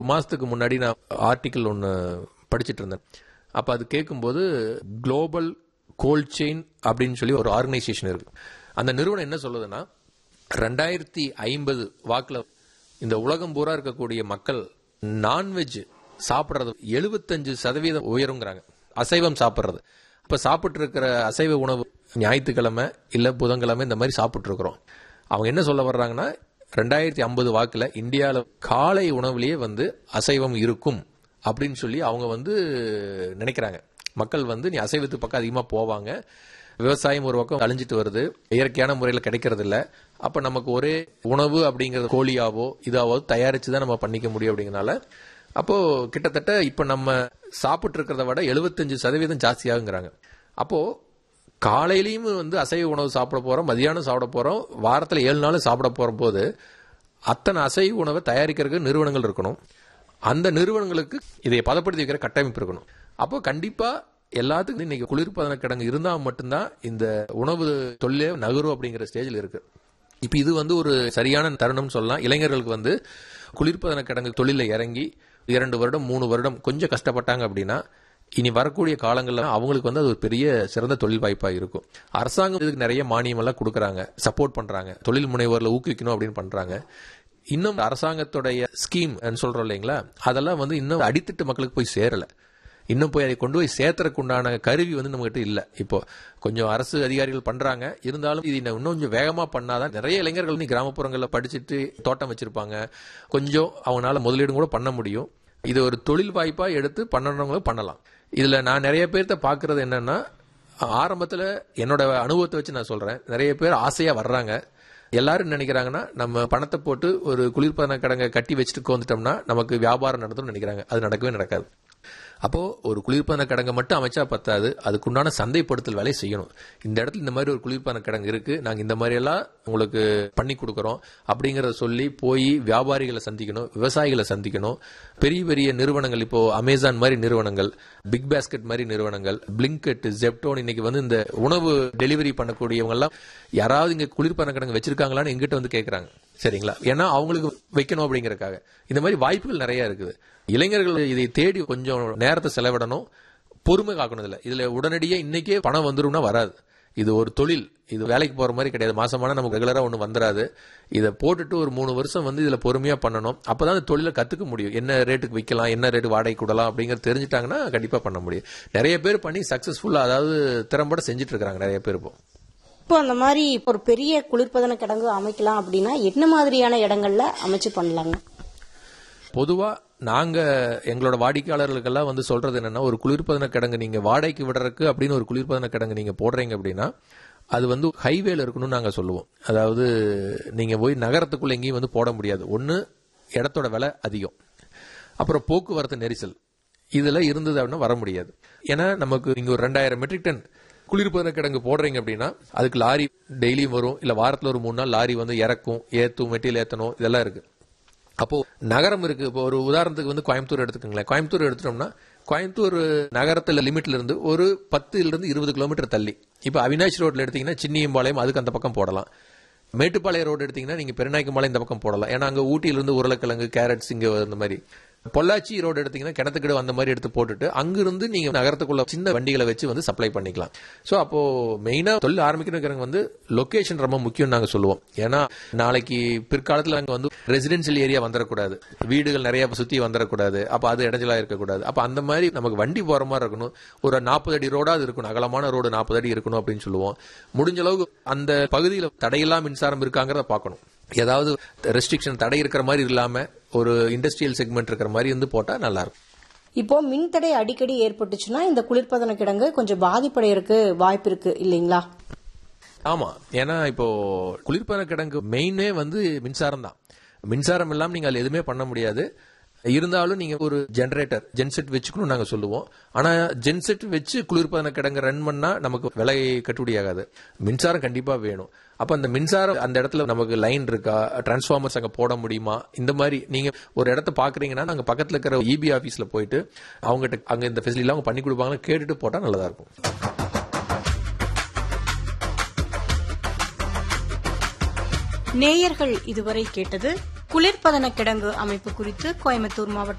மாசத்துக்கு முன்னாடி நான் ஆர்டிக்கிள் ஒன்று படிச்சிட்டு இருந்தேன் அப்ப அது கேட்கும்போது குளோபல் கோல்ட் செயின் அப்படின்னு சொல்லி ஒரு ஆர்கனைசேஷன் இருக்கு அந்த நிறுவனம் என்ன சொல்லுதுன்னா ரெண்டாயிரத்தி ஐம்பது வாக்குல இந்த உலகம் பூரா இருக்கக்கூடிய மக்கள் நான்வெஜ் சாப்பிடுறது எழுபத்தஞ்சு சதவீதம் உயருங்கிறாங்க அசைவம் சாப்பிடுறது இப்ப சாப்பிட்டு இருக்கிற அசைவ உணவு ஞாயிற்றுக்கிழமை இல்ல புதன்கிழமை இந்த மாதிரி சாப்பிட்டு இருக்கிறோம் அவங்க என்ன சொல்ல வர்றாங்கன்னா ரெண்டாயிரத்தி ஐம்பது வாக்குல இந்தியாவில் காலை உணவுலயே வந்து அசைவம் இருக்கும் அப்படின்னு சொல்லி அவங்க வந்து நினைக்கிறாங்க மக்கள் வந்து நீ அசைவத்து பக்கம் அதிகமா போவாங்க விவசாயம் ஒரு பக்கம் அழிஞ்சிட்டு வருது இயற்கையான முறையில் கிடைக்கிறது இல்ல அப்ப நமக்கு ஒரே உணவு அப்படிங்கறது கோழியாவோ இதாவோ தயாரிச்சு தான் நம்ம பண்ணிக்க முடியும் அப்படிங்கறனால அப்போ கிட்டத்தட்ட இப்ப நம்ம சாப்பிட்டு இருக்கிறத விட எழுபத்தஞ்சு சதவீதம் ஜாஸ்தியாகுங்கிறாங்க அப்போ காலையிலயும் வந்து அசைவ உணவு சாப்பிட போறோம் மதியானம் சாப்பிட போறோம் வாரத்துல ஏழு நாள் சாப்பிட போற போது அத்தனை அசைவ உணவை தயாரிக்கிறதுக்கு நிறுவனங்கள் இருக்கணும் அந்த நிறுவனங்களுக்கு இதை பதப்படுத்தி வைக்கிற கட்டமைப்பு இருக்கணும் அப்போ கண்டிப்பா எல்லாத்துக்கும் இன்னைக்கு குளிர்பதன கிடங்கு இருந்தா மட்டும்தான் இந்த உணவு தொழிலே நகரும் அப்படிங்கிற ஸ்டேஜில் இருக்கு இப்ப இது வந்து ஒரு சரியான தருணம் சொல்லலாம் இளைஞர்களுக்கு வந்து குளிர்பதன கிடங்கு தொழில இறங்கி இரண்டு வருடம் மூணு வருடம் கொஞ்சம் கஷ்டப்பட்டாங்க அப்படின்னா இனி வரக்கூடிய காலங்கள்ல அவங்களுக்கு வந்து அது ஒரு பெரிய சிறந்த தொழில் வாய்ப்பா இருக்கும் அரசாங்கம் இதுக்கு நிறைய மானியம் எல்லாம் கொடுக்கறாங்க சப்போர்ட் பண்றாங்க தொழில் முனைவோர்ல ஊக்குவிக்கணும் அப்படின்னு பண்றாங்க இன்னும் அரசாங்கத்துடைய ஸ்கீம் சொல்றோம் இல்லைங்களா அதெல்லாம் வந்து இன்னும் அடித்தட்டு மக்களுக்கு போய் சேரல இன்னும் போய் அதை கொண்டு போய் சேர்த்தறதுக்கு உண்டான கருவி வந்து நம்ம கிட்ட இல்ல இப்போ கொஞ்சம் அரசு அதிகாரிகள் பண்றாங்க இருந்தாலும் இது இன்னும் கொஞ்சம் வேகமா பண்ணாதான் நிறைய இளைஞர்கள் நீ கிராமப்புறங்கள்ல படிச்சுட்டு தோட்டம் வச்சிருப்பாங்க கொஞ்சம் அவங்களால முதலீடும் கூட பண்ண முடியும் இது ஒரு தொழில் வாய்ப்பா எடுத்து பண்ணணுங்களும் பண்ணலாம் இதுல நான் நிறைய பேர்த்த பாக்குறது என்னன்னா ஆரம்பத்துல என்னோட அனுபவத்தை வச்சு நான் சொல்றேன் நிறைய பேர் ஆசையா வர்றாங்க எல்லாரும் நினைக்கிறாங்கன்னா நம்ம பணத்தை போட்டு ஒரு குளிர்பதன கடங்க கட்டி வச்சுட்டு வந்துட்டோம்னா நமக்கு வியாபாரம் நடத்தும்னு நினைக்கிறாங்க அது நடக்கவே நடக்காது அப்போ ஒரு குளிர்பதன கிடங்கை மட்டும் அமைச்சா பத்தாது அதுக்குண்டான சந்தைப்படுத்தல் வேலையை செய்யணும் இந்த இடத்துல இந்த மாதிரி ஒரு குளிர்பதன கிடங்கு இருக்கு நாங்க இந்த மாதிரி எல்லாம் உங்களுக்கு பண்ணி கொடுக்கறோம் அப்படிங்கறத சொல்லி போய் வியாபாரிகளை சந்திக்கணும் விவசாயிகளை சந்திக்கணும் பெரிய பெரிய நிறுவனங்கள் இப்போ அமேசான் மாதிரி நிறுவனங்கள் பிக் பாஸ்கெட் மாதிரி நிறுவனங்கள் பிளிங்கெட் ஜெப்டோன் இன்னைக்கு வந்து இந்த உணவு டெலிவரி பண்ணக்கூடியவங்க எல்லாம் யாராவது இங்க குளிர்பதன கிடங்கு வச்சிருக்காங்களான்னு எங்கிட்ட வந்து கேட்கறாங்க சரிங்களா ஏன்னா அவங்களுக்கு வைக்கணும் அப்படிங்கறக்காக இந்த மாதிரி வாய்ப்புகள் நிறைய இருக்குது இளைஞர்கள் இதை தேடி கொஞ்சம் நேரத்தை செலவிடணும் பொறுமை காக்கணும் இதுல இதுல உடனடியே இன்னைக்கே பணம் வந்துரும்னா வராது இது ஒரு தொழில் இது வேலைக்கு போற மாதிரி கிடையாது மாசமான நமக்கு ரெகுலரா ஒண்ணு வந்துராது இதை போட்டுட்டு ஒரு மூணு வருஷம் வந்து இதுல பொறுமையா பண்ணணும் அப்பதான் அந்த தொழிலை கத்துக்க முடியும் என்ன ரேட்டுக்கு விற்கலாம் என்ன ரேட்டு வாடகை கூடலாம் அப்படிங்கறது தெரிஞ்சுட்டாங்கன்னா கண்டிப்பா பண்ண முடியும் நிறைய பேர் பண்ணி சக்சஸ்ஃபுல்லா அதாவது திறம்பட செஞ்சுட்டு இருக்காங்க நிறைய பேர் இப்போ இப்போ அந்த மாதிரி ஒரு பெரிய குளிர்பதன கிடங்கு அமைக்கலாம் அப்படின்னா என்ன மாதிரியான இடங்கள்ல அமைச்சு பண்ணலாங்க பொதுவா நாங்க எங்களோட வாடிக்கையாளர்களுக்கெல்லாம் வந்து சொல்றது என்னன்னா ஒரு குளிர்பதன கிடங்கு நீங்க வாடகைக்கு விடுறதுக்கு அப்படின்னு ஒரு குளிர்பதன கிடங்கு நீங்க போடுறீங்க அப்படின்னா அது வந்து ஹைவேல இருக்கணும்னு நாங்க சொல்லுவோம் அதாவது நீங்க போய் நகரத்துக்குள்ள எங்கேயும் வந்து போட முடியாது ஒன்னு இடத்தோட விலை அதிகம் அப்புறம் போக்குவரத்து நெரிசல் இதுல இருந்தது அப்படின்னா வர முடியாது ஏன்னா நமக்கு இங்க ஒரு ரெண்டாயிரம் மெட்ரிக் டன் குளிர்பதன கிடங்கு போடுறீங்க அப்படின்னா அதுக்கு லாரி டெய்லியும் வரும் இல்ல வாரத்துல ஒரு மூணு நாள் லாரி வந்து இறக்கும் ஏத்தும் மெட்டீரியல் ஏத்தணும் இதெல்லாம் இருக்கு அப்போ நகரம் இருக்கு இப்போ ஒரு உதாரணத்துக்கு வந்து கோயம்புத்தூர் எடுத்துக்கோங்களேன் கோயம்புத்தூர் எடுத்துட்டோம்னா கோயம்புத்தூர் நகரத்துல லிமிட்ல இருந்து ஒரு பத்துல இருந்து இருபது கிலோமீட்டர் தள்ளி இப்போ அவினாஷ் ரோட்ல எடுத்தீங்கன்னா சின்னியம்பாளையம் அதுக்கு அந்த பக்கம் போடலாம் மேட்டுப்பாளையம் ரோடு எடுத்தீங்கன்னா நீங்க பெருநாய்க்கும்பாளையம் இந்த பக்கம் போடலாம் ஏன்னா அங்க ஊட்டியிலிருந்து உருளைக்கிழங்கு கேரட்ஸ் இங்க இந்த மாதிரி பொள்ளாச்சி ரோடு எடுத்தீங்கன்னா கிணத்துக்கிட அந்த மாதிரி எடுத்து போட்டுட்டு அங்கிருந்து நீங்க நகரத்துக்குள்ள சின்ன வண்டிகளை வச்சு வந்து சப்ளை பண்ணிக்கலாம் சோ அப்போ மெயினா தொழில் ஆரம்பிக்கிறவங்க வந்து லொகேஷன் ரொம்ப முக்கியம் நாங்க சொல்லுவோம் ஏன்னா நாளைக்கு பிற்காலத்துல அங்க வந்து ரெசிடென்சியல் ஏரியா வந்துடக்கூடாது வீடுகள் நிறைய சுத்தி வந்துடக்கூடாது அப்ப அது இடைஞ்சலா இருக்கக்கூடாது அப்ப அந்த மாதிரி நமக்கு வண்டி போற மாதிரி இருக்கணும் ஒரு நாற்பது அடி ரோடாது இருக்கணும் அகலமான ரோடு நாற்பது அடி இருக்கணும் அப்படின்னு சொல்லுவோம் முடிஞ்ச அளவுக்கு அந்த பகுதியில் தடையில்லா மின்சாரம் இருக்காங்கிறத பார்க்கணும் ஏதாவது ரெஸ்ட்ரிக்ஷன் தடை இருக்கிற மாதிரி இல்லாம ஒரு இண்டஸ்ட்ரியல் செக்மெண்ட் இருக்கிற மாதிரி வந்து போட்டா நல்லா இருக்கும் இப்போ மின்தடை அடிக்கடி ஏற்பட்டுச்சுன்னா இந்த குளிர்பதன கிடங்கு கொஞ்சம் பாதிப்படையறதுக்கு வாய்ப்பு இருக்கு இல்லைங்களா ஆமா ஏன்னா இப்போ குளிர்பதன கிடங்கு மெயினே வந்து மின்சாரம் தான் மின்சாரம் இல்லாம நீங்க அதுல எதுவுமே பண்ண முடியாது இருந்தாலும் நீங்க ஒரு ஜெனரேட்டர் ஜென்செட் வச்சுக்கணும் நாங்க சொல்லுவோம் ஆனா ஜென்செட் வச்சு குளிர்பதன கிடங்கு ரன் பண்ணா நமக்கு விலை கட்டுப்படி ஆகாது மின்சாரம் கண்டிப்பா வேணும் அப்ப அந்த மின்சாரம் அந்த இடத்துல நமக்கு லைன் இருக்கா டிரான்ஸ்ஃபார்மர்ஸ் அங்க போட முடியுமா இந்த மாதிரி நீங்க ஒரு இடத்த பாக்குறீங்கன்னா நாங்க பக்கத்துல இருக்கிற இபி ஆபீஸ்ல போயிட்டு அவங்ககிட்ட அங்க இந்த ஃபெசிலிட்டி அவங்க பண்ணி கொடுப்பாங்கன்னு கேட்டுட்டு போட்டா நல்லதா இருக்கும் நேயர்கள் இதுவரை கேட்டது குளிர்பதன கிடங்கு அமைப்பு குறித்து கோயம்புத்தூர் மாவட்ட